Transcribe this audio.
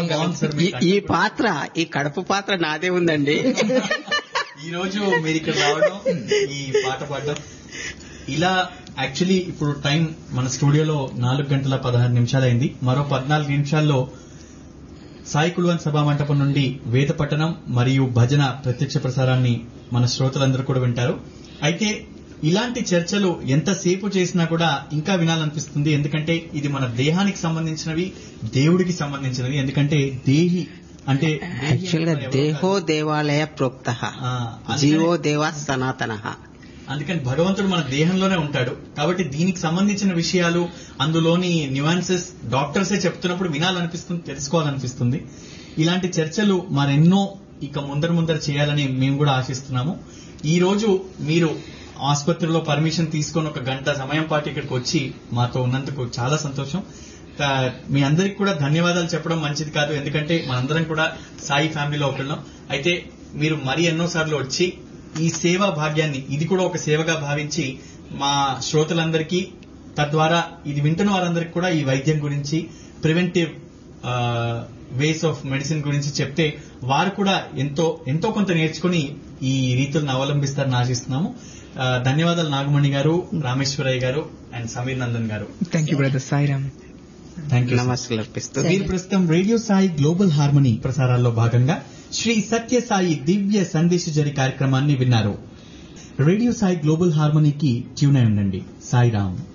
బాగుంది సార్ మీ ఈ- ఈ పాత్ర ఈ కడుపు పాత్ర నాదే ఉందండి ఈ రోజు మీరు ఇక్కడ రావడం ఈ పాట పాడడం ఇలా యాక్చువల్లీ ఇప్పుడు టైం మన స్టూడియోలో నాలుగు గంటల పదహారు నిమిషాలైంది మరో పద్నాలుగు నిమిషాల్లో సాయి కుల్వన్ సభా మంటపం నుండి వేద పట్టణం మరియు భజన ప్రత్యక్ష ప్రసారాన్ని మన శ్రోతలందరూ కూడా వింటారు అయితే ఇలాంటి చర్చలు ఎంతసేపు చేసినా కూడా ఇంకా వినాలనిపిస్తుంది ఎందుకంటే ఇది మన దేహానికి సంబంధించినవి దేవుడికి సంబంధించినవి ఎందుకంటే దేహి అంటే దేహి యాక్చువల్ గా అంటే ఎవరో దేహో కాదు. దేవాలయ ప్రోక్త ఆ, అందుకనే- జీవో దేవా సనాతన అందుకని భగవంతుడు మన దేహంలోనే ఉంటాడు కాబట్టి దీనికి సంబంధించిన విషయాలు అందులోని న్యూయాన్సెస్ డాక్టర్సే చెప్తున్నప్పుడు వినాలనిపిస్తుంది తెలుసుకోవాలనిపిస్తుంది ఇలాంటి చర్చలు మరెన్నో ఇక ముందర ముందర చేయాలని మేము కూడా ఆశిస్తున్నాము ఈ రోజు మీరు ఆసుపత్రిలో పర్మిషన్ తీసుకొని ఒక గంట సమయం పాటు ఇక్కడికి వచ్చి మాతో ఉన్నందుకు చాలా సంతోషం ఆ, మీ అందరికి కూడా ధన్యవాదాలు చెప్పడం మంచిది కాదు ఎందుకంటే మనందరం కూడా సాయి ఫ్యామిలీలో ఒకళ్ళం అయితే మీరు మరి ఎన్నోసార్లు వచ్చి ఈ సేవా భాగ్యాన్ని ఇది కూడా ఒక సేవగా భావించి మా శ్రోతలందరికీ తద్వారా ఇది వింటున్న వారందరికీ కూడా ఈ వైద్యం గురించి ప్రివెంటివ్ వేస్ ఆఫ్ మెడిసిన్ గురించి చెప్తే వారు కూడా ఎంతో ఎంతో కొంత నేర్చుకుని ఈ రీతులను అవలంబిస్తారని ఆశిస్తున్నాము ఆ, ధన్యవాదాలు నాగమణి గారు రామేశ్వరయ్య గారు and Sameer Nandan garu thank you brother Sairam thank you నమస్కారం అర్పిస్తూ మీరు ప్రస్తుతం రేడియో సాయి గ్లోబల్ హార్మనీ ప్రసారాల్లో భాగంగా శ్రీ సత్య సాయి దివ్య సందేశ జరి కార్యక్రమాన్ని విన్నారు రేడియో సాయి గ్లోబల్ హార్మనీకి ట్యూన్ అయి ఉండండి సాయిరామ్